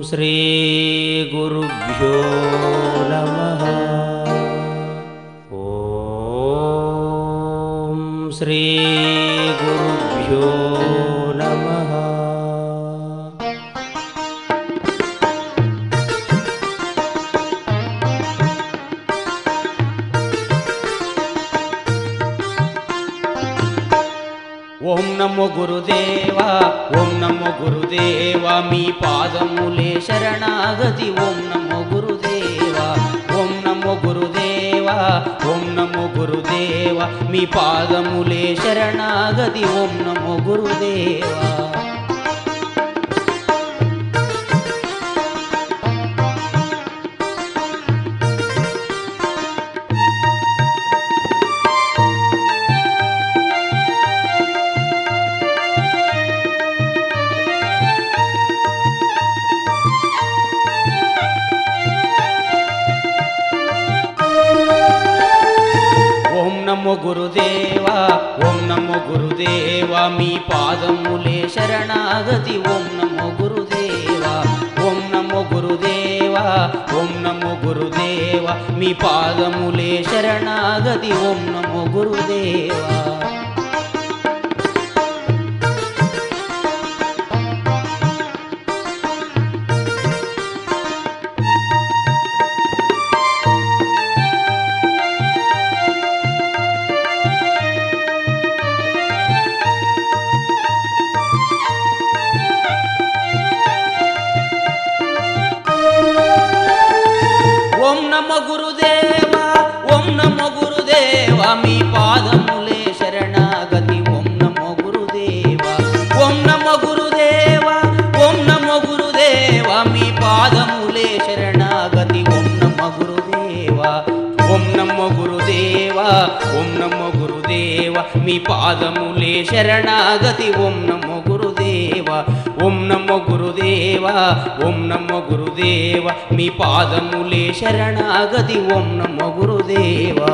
श्रीगुरुभ्यो नमः ॐ श्रीगुरुभ्यो नमः ఓం నమో గురుదేవా ఓం నమో గురుదేవా మీ పాదములే శరణాగతి ఓం నమో గురుదేవా ఓం నమో గురుదేవా ఓం నమో గురుదేవా మీ పాదములే శరణాగతి ఓం నమో గురుదేవా ఓం నమో గురుదేవా ఓం నమో గురుదేవా మీ పాదములే శరణాగతి ఓం నమో గురుదేవా ఓం నమో గురుదేవా ఓం నమో గురుదేవా మీ పాదములే శరణాగతి ఓం నమో గురుదేవా ఓం నమ గురుదేవా ఓం నమ గురుదేవా మీ పాదములే శరణాగతి ఓం నమో గురుదేవా ఓం నమ గురుదేవా ఓం నమ గురుదేవా మీ పాదములే శరణాగతి ఓం నమ గురుదేవా ఓం నమ గురుదేవా ఓం నమ గురుదేవా మీ పాదములే శరణాగతి ఓం నమో గురుదేవా ఓం నమో గురుదేవా ఓం నమో గురుదేవా మీ పాదములే శరణాగతి ఓం నమో గురుదేవా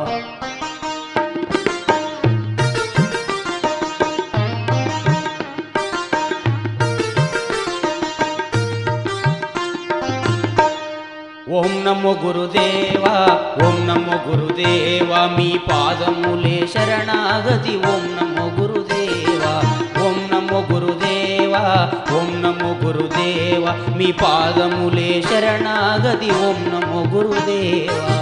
ఓం నమో గురుదేవా ఓం నమో గురుదేవా మీ పాదములే శరణాగతి ఓం నమో గురుదేవా ఓం నమో గురుదేవా ఓం నమో గురుదేవా మీ పాదములే శరణాగతి ఓం నమో గురుదేవా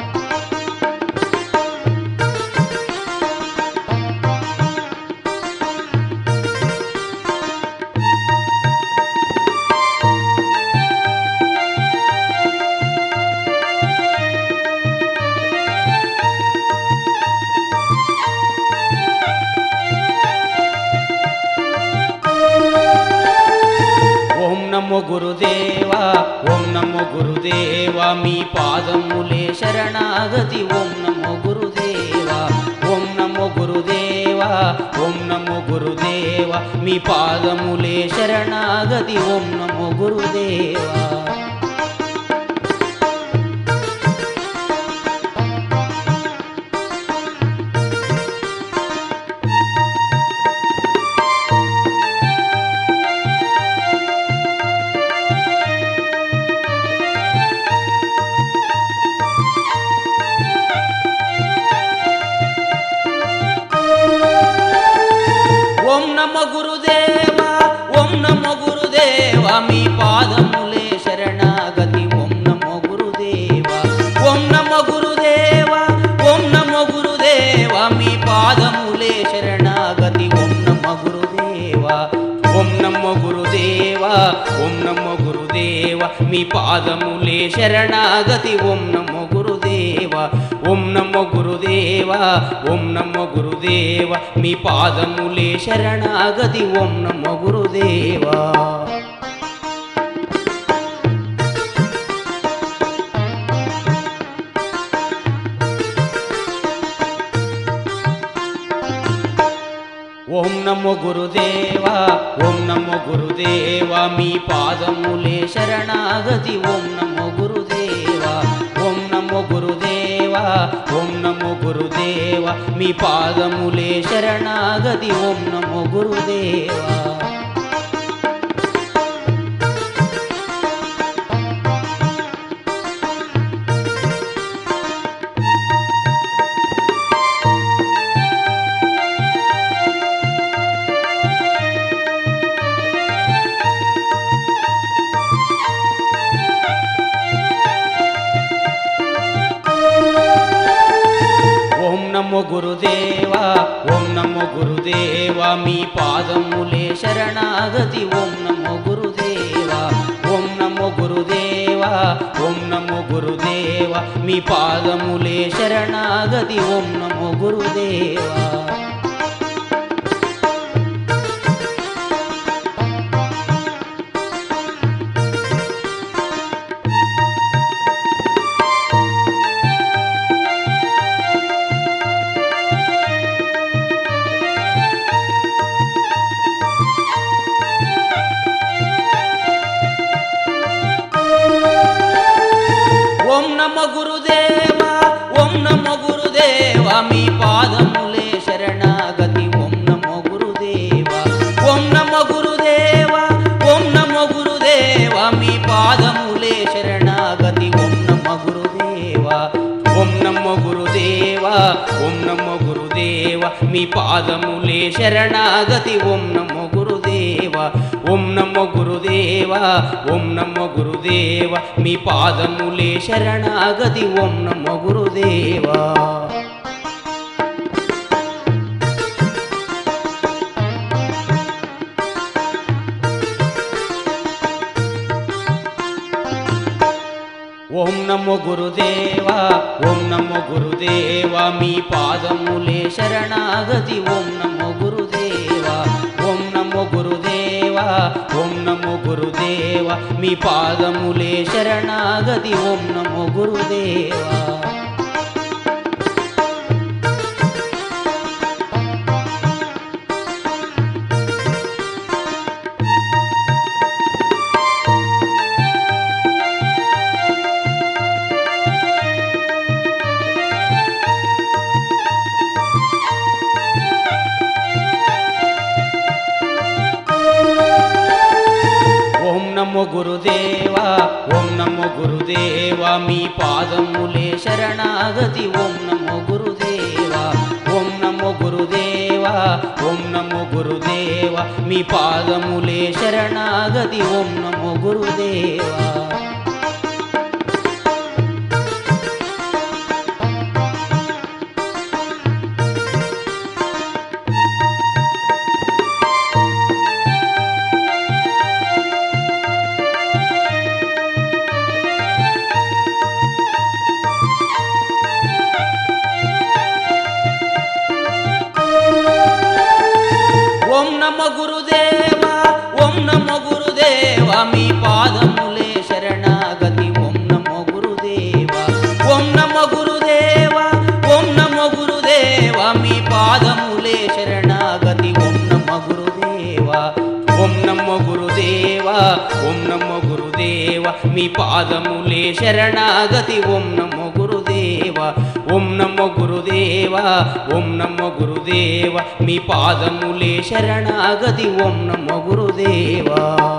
ఓం నమో గురుదేవా ఓం నమో గురుదేవా మీ పాదములే శరణాగతి ఓం నమో గురుదేవా ఓం నమో గురుదేవా ఓం నమో గురుదేవా మీ పాదములే శరణాగతి ఓం నమో గురుదేవా ఓం నమ గురుదేవా ఓం నమ గురుదేవా మీ పాదములే శరణాగతి ఓం నమో గురుదేవా ఓం నమ గురుదేవా ఓం నమ గురుదేవా మీ పాదములే శరణాగతి ఓం నమ గురుదేవా ఓం నమ గురుదేవా ఓం నమ గురుదేవా మీ పాదములే శరణాగతి ఓం నమో గురుదేవా ఓం నమో గురుదేవా ఓం నమో గురుదేవా మీ పాదములే శరణాగతి ఓం నమో గురుదేవా ఓం నమో గురుదేవా ఓం నమో గురుదేవా మీ పాదములే శరణాగతి ఓం నమో గురుదేవా ఓం నమో గురుదేవా ఓం నమో గురుదేవా మీ పాదములే శరణాగతి ఓం నమో గురుదేవా నమో గురుదేవా ఓం నమో గురుదేవా మీ పాదములే శరణాగతి ఓం నమో గురుదేవా ఓం నమో గురుదేవా ఓం నమో గురుదేవా మీ పాదములే శరణాగతి ఓం నమో గురుదేవా ఓం నమ గురుదేవా ఓం నమ గురుదేవా మీ పాదములే శరణాగతి ఓం నమో గురుదేవా ఓం నమ గురుదేవా ఓం నమ గురుదేవా మీ పాదములే శరణాగతి ఓం నమ గురుదేవా ఓం నమ గురుదేవా ఓం నమ గురుదేవా మీ పాదములే శరణాగతి ఓం నమో గురుదేవా ఓం నమో గురుదేవా ఓం నమో గురుదేవా మీ పాదములే శరణాగతి ఓం నమో గురుదేవా ఓం నమో గురుదేవా ఓం నమో గురుదేవా మీ పాదములే శరణాగతి ఓం నమో గురుదేవా ఓం నమో గురుదేవా ఓం నమో గురుదేవా మీ పాదములే శరణాగతి ఓం నమో గురుదేవా ఓం నమో గురుదేవా ఓం నమో గురుదేవా మీ పాదములే శరణాగతి ఓం నమో గురుదేవా ఓం నమో గురుదేవా ఓం నమో గురుదేవా మీ పాదములే శరణాగతి ఓం నమో గురుదేవా ఓం నమ గురుదేవా ఓం నమ గురుదేవా మీ పాదములే శరణాగతి ఓం నమో గురుదేవా ఓం నమ గురుదేవా ఓం నమ గురుదేవా మీ పాదములే శరణాగతి ఓం నమ గురుదేవా ఓం నమ గురుదేవా ఓం నమ గురుదేవా మీ పాదములే శరణాగతి ఓం నమో గురుదేవా ఓం నమో గురుదేవా ఓం నమో గురుదేవా మీ పాదములే శరణాగతి ఓం నమో గురుదేవా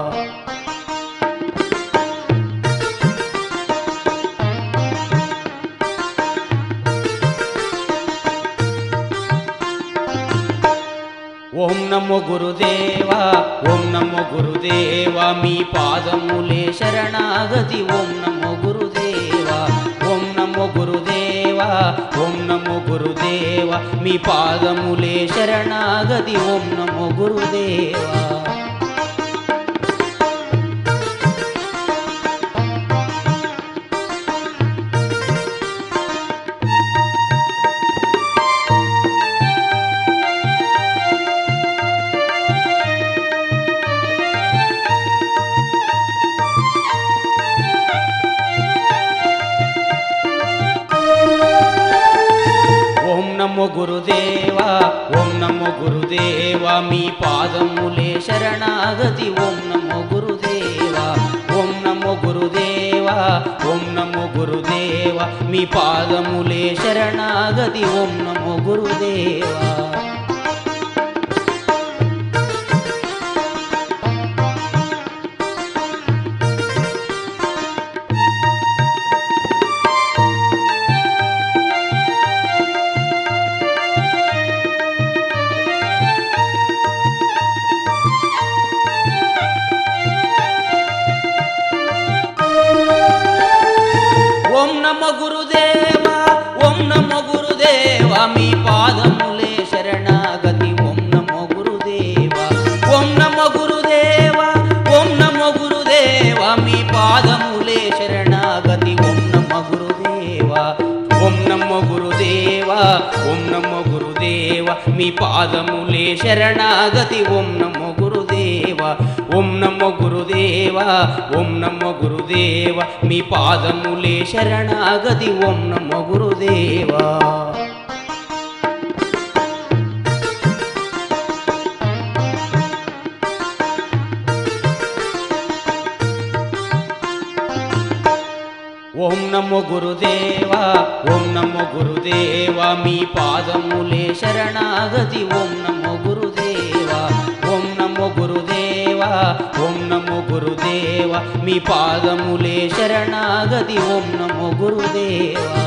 ఓం నమో గురుదేవా ఓం నమో గురుదేవా మీ పాదములే శరణాగతి ఓం నమో గురుదేవా ఓం నమో గురుదేవా ఓం నమో గురుదేవా మీ పాదములే శరణాగతి ఓం నమో గురుదేవా ఓం నమో గురుదేవా ఓం నమో గురుదేవా మీ పాదములే శరణాగతి ఓం నమో గురుదేవా ఓం నమో గురుదేవా ఓం నమో గురుదేవా మీ పాదములే శరణాగతి ఓం నమో గురుదేవా ఓం నమ గురుదేవా ఓం నమ గురుదేవా మీ పా ఓం నమో గురుదేవ మీ పాదములే శరణాగతి ఓం నమో గురుదేవ ఓం నమో గురుదేవ ఓం నమో గురుదేవ మీ పాదములే శరణాగతి ఓం నమో గురుదేవా ఓం నమో గురుదేవా ఓం నమో గురుదేవా మీ పాదములే శరణాగతి ఓం నమో గురుదేవా ఓం నమో గురుదేవా ఓం నమో గురుదేవా మీ పాదములే శరణాగతి ఓం నమో గురుదేవా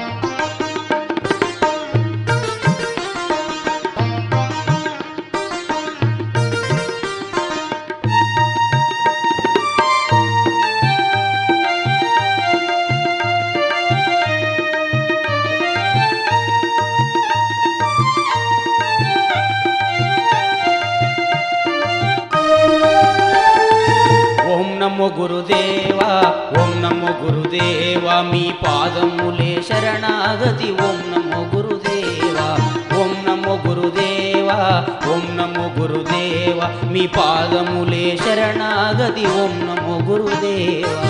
ఓం నమో గురుదేవా ఓం నమో గురుదేవా మీ పాదములే శరణాగతి ఓం నమో గురుదేవా ఓం నమో గురుదేవా ఓం నమో గురుదేవా మీ పాదములే శరణాగతి ఓం నమో గురుదేవా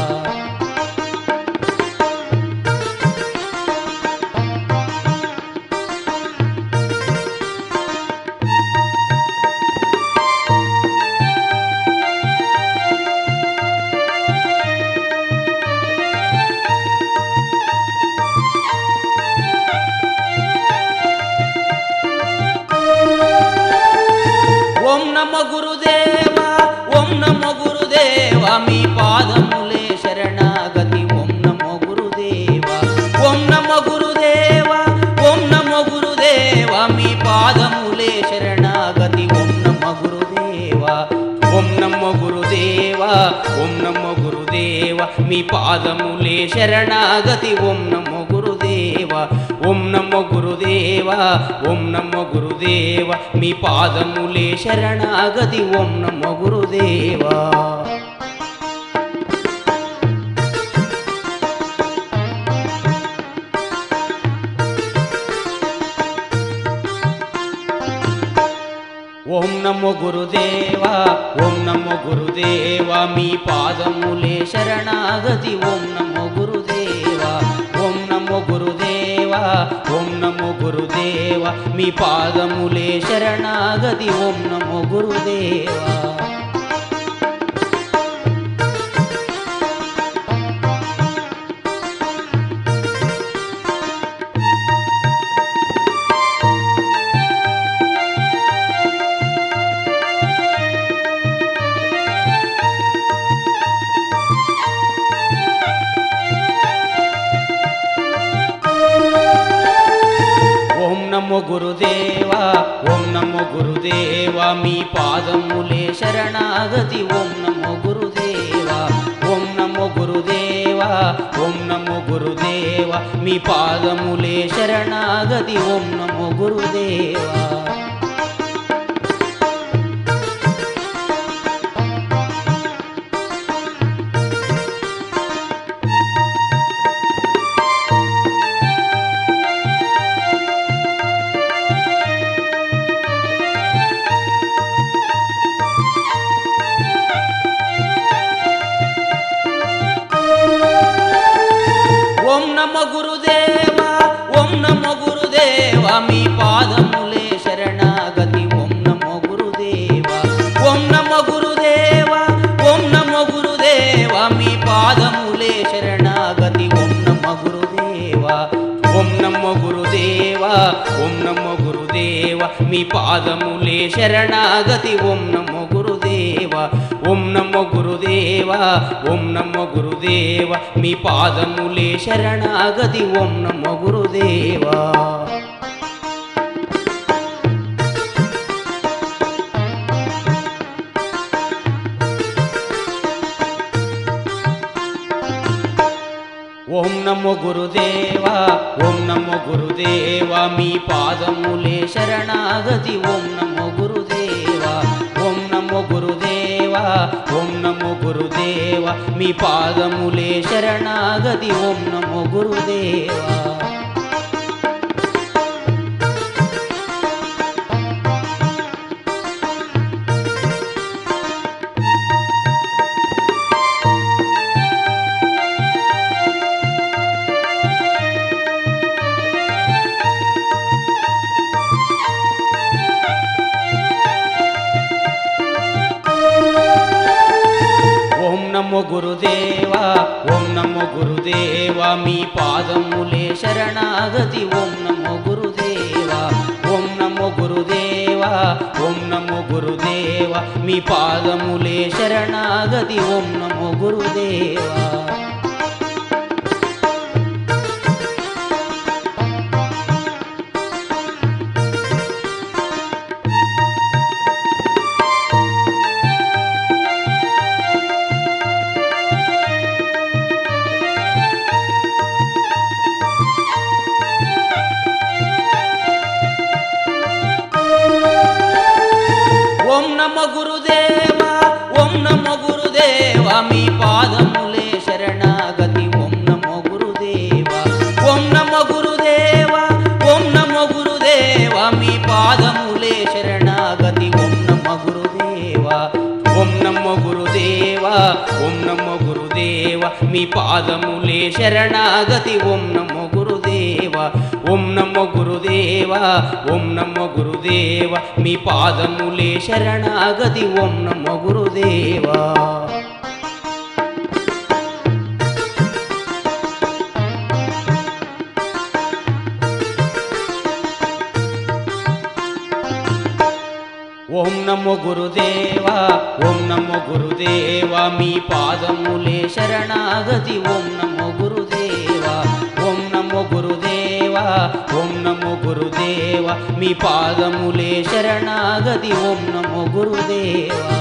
ఓం నమ గురుదేవా ఓం నమ గురుదేవా మీ పాదములే శరణాగతి ఓం నమో గురుదేవా ఓం నమ గురుదేవా ఓం నమ గురుదేవా మీ పాదములే శరణాగతి ఓం నమ గురుదేవా ఓం నమ గురుదేవా ఓం నమ గురుదేవా మీ పాదములే శరణాగతి ఓం నమో గురుదేవా ఓం నమో గురుదేవా ఓం నమో గురుదేవా మీ పాదములే శరణాగతి ఓం నమో గురుదేవా ఓం నమో గురుదేవా ఓం నమో గురుదేవా మీ పాదములే శరణాగతి ఓం నమో గురుదేవా ఓం నమో గురుదేవా ఓం నమో గురుదేవా మీ పాదములే శరణాగతి ఓం నమో గురుదేవా ఓం నమో గురుదేవా ఓం నమో గురుదేవా మీ పాదములే శరణాగతి ఓం నమో గురుదేవా ఓం నమో గురుదేవా ఓం నమో గురుదేవా మీ పాదములే శరణాగతి ఓం నమో గురుదేవా ఓం నమ గురుదేవా ఓం నమ గురుదేవా మీ పాదములే శరణాగతి ఓం నమో గురుదేవా ఓం నమ గురుదేవా ఓం నమ గురుదేవా మీ పాదములే శరణాగతి ఓం నమ గురుదేవా ఓం నమ గురుదేవా ఓం నమ గురుదేవా మీ పాదములే శరణాగతి ఓం నమో గురుదేవా ఓం నమో గురుదేవా ఓం నమో గురుదేవా మీ పాదములే శరణాగతి ఓం నమో గురుదేవా ఓం నమో గురుదేవా ఓం నమో గురుదేవా మీ పాదములే శరణాగతి ఓం నమో గురుదేవా ఓం నమో గురుదేవా ఓం నమో గురుదేవా మీ పాదములే శరణాగతి ఓం నమో గురుదేవా నమో గురుదేవా ఓం నమో గురుదేవా మీ పాదములే శరణాగతి ఓం నమో గురుదేవా ఓం నమో గురుదేవా ఓం నమో గురుదేవా మీ పాదములే శరణాగతి ఓం నమో గురుదేవా ఓం నమ గురుదేవా ఓం నమ గురుదేవా మీ పాదములే శరణాగతి ఓం నమో గురుదేవా ఓం నమ గురుదేవా ఓం నమ గురుదేవా మీ పాదములే శరణాగతి ఓం నమ గురుదేవా ఓం నమ గురుదేవా ఓం నమ గురుదేవా మీ పాదములే శరణాగతి ఓం నమో గురుదేవా ఓం నమో గురుదేవా ఓం నమో గురుదేవా మీ పాదములే శరణాగతి ఓం నమో గురుదేవా ఓం నమో గురుదేవా ఓం నమో గురుదేవా మీ పాదములే శరణాగతి ఓం నమో గురుదేవా ఓం నమో గురుదేవా ఓం నమో గురుదేవా మీ పాదములే శరణాగతి ఓం నమో గురుదేవా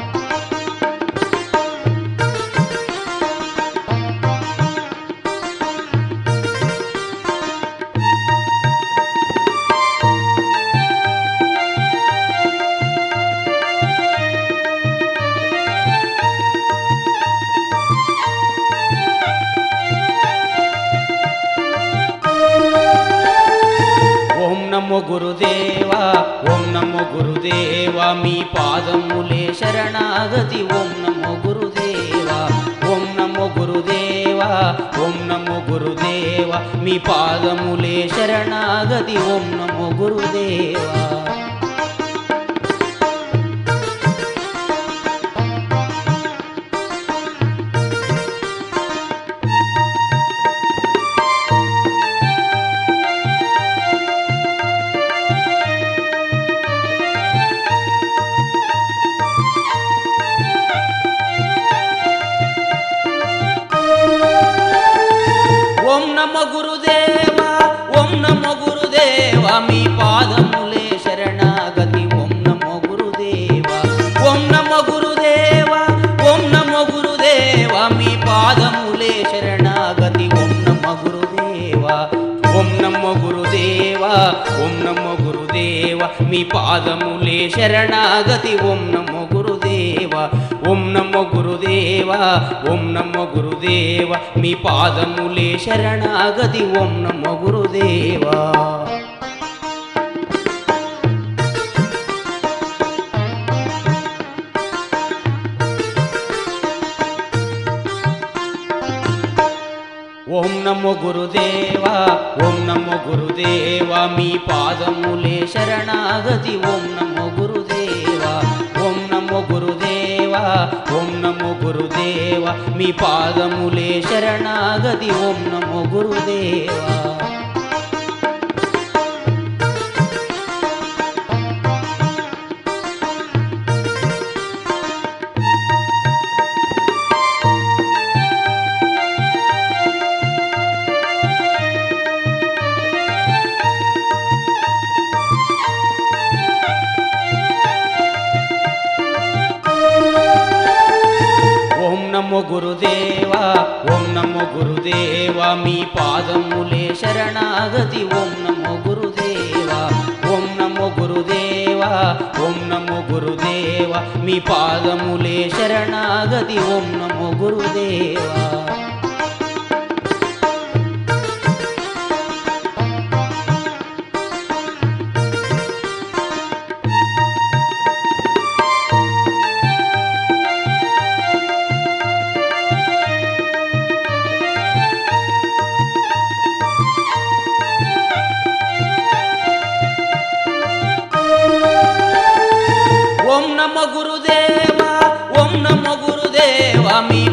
ఓం నమో గురుదేవా ఓం నమో గురుదేవా మీ పాదములే శరణాగతి ఓం నమో గురుదేవా ఓం నమో గురుదేవా ఓం నమో గురుదేవా మీ పాదములే శరణాగతి ఓం నమో గురుదేవా ఓం నమ గురుదేవా ఓం నమ గురుదేవా మీ పాదములే శరణాగతి ఓం నమో గురుదేవా ఓం నమ గురుదేవా ఓం నమ గురుదేవా మీ పాదములే శరణాగతి ఓం నమ గురుదేవా ఓం నమ గురుదేవా ఓం నమ గురుదేవా మీ పాదములే శరణాగతి ఓం నమో గురుదేవా ఓం నమో గురుదేవా ఓం నమో గురుదేవా మీ పాదములే శరణాగతి ఓం నమో గురుదేవా ఓం నమో గురుదేవా ఓం నమో గురుదేవా మీ పాదములే శరణాగతి ఓం నమో గురుదేవా ఓం నమో గురుదేవా ఓం నమో గురుదేవా మీ పాదములే శరణాగతి ఓం నమో గురుదేవా ఓం నమో గురుదేవా ఓం నమో గురుదేవా మీ పాదములే శరణాగతి ఓం నమో గురుదేవా ఓం నమో గురుదేవా ఓం నమో గురుదేవా మీ పాదములే శరణాగతి ఓం నమో గురుదేవా ఓం నమ గురుదేవా ఓం నమ గురుదేవా మీ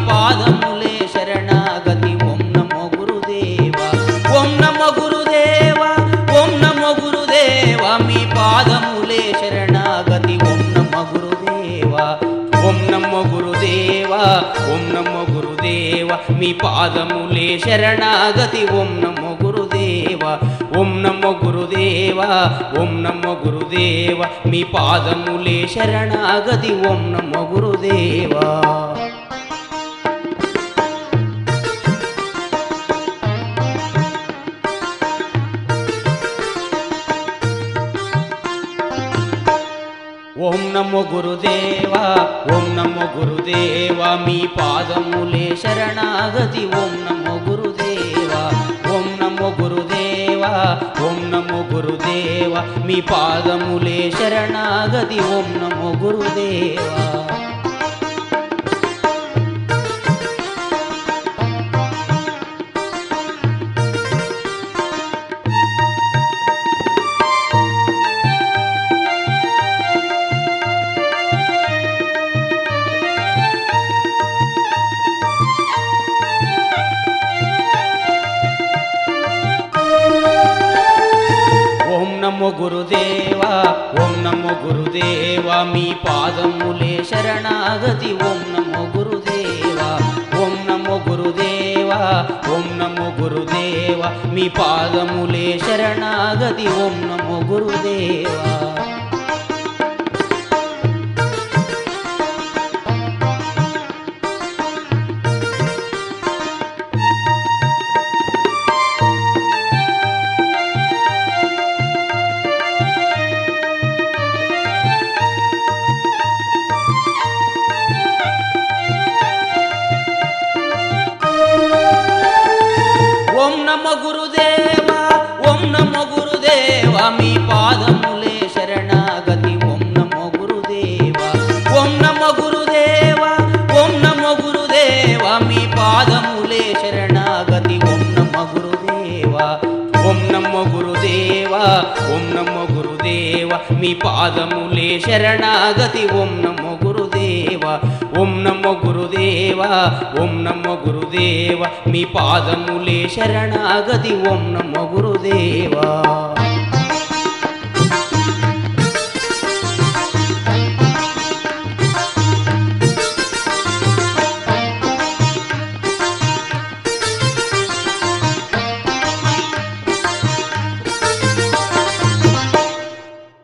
ఓం నమో గురుదేవ మీ పాదములే శరణాగతి ఓం నమో గురుదేవ ఓం నమో గురుదేవ ఓం నమో గురుదేవ మీ పాదములే శరణాగతి ఓం నమో గురుదేవా ఓం నమో గురుదేవా ఓం నమో గురుదేవా మీ పాదములే శరణాగతి ఓం నమో గురుదేవా ఓం నమో గురుదేవా ఓం నమో గురుదేవా మీ పాదములే శరణాగతి ఓం నమో గురుదేవా ఓం నమో గురుదేవా ఓం నమో గురుదేవా మీ పాదములే శరణాగతి ఓం నమో గురుదేవా ఓం నమో గురుదేవా ఓం నమో గురుదేవా మీ పాదములే శరణాగతి ఓం నమో గురుదేవా ఓం నమ గురుదేవా ఓం నమ గురుదేవా మీ పాదములే శరణాగతి ఓం నమో గురుదేవా ఓం నమ గురుదేవా ఓం నమ గురుదేవా మీ పాదములే శరణాగతి ఓం నమ గురుదేవా ఓం నమ గురుదేవా ఓం నమ గురుదేవా మీ పాదములే శరణాగతి ఓం నమో గురుదేవా ఓం నమో గురుదేవా ఓం నమో గురుదేవా మీ పాదములే శరణాగతి ఓం నమో గురుదేవా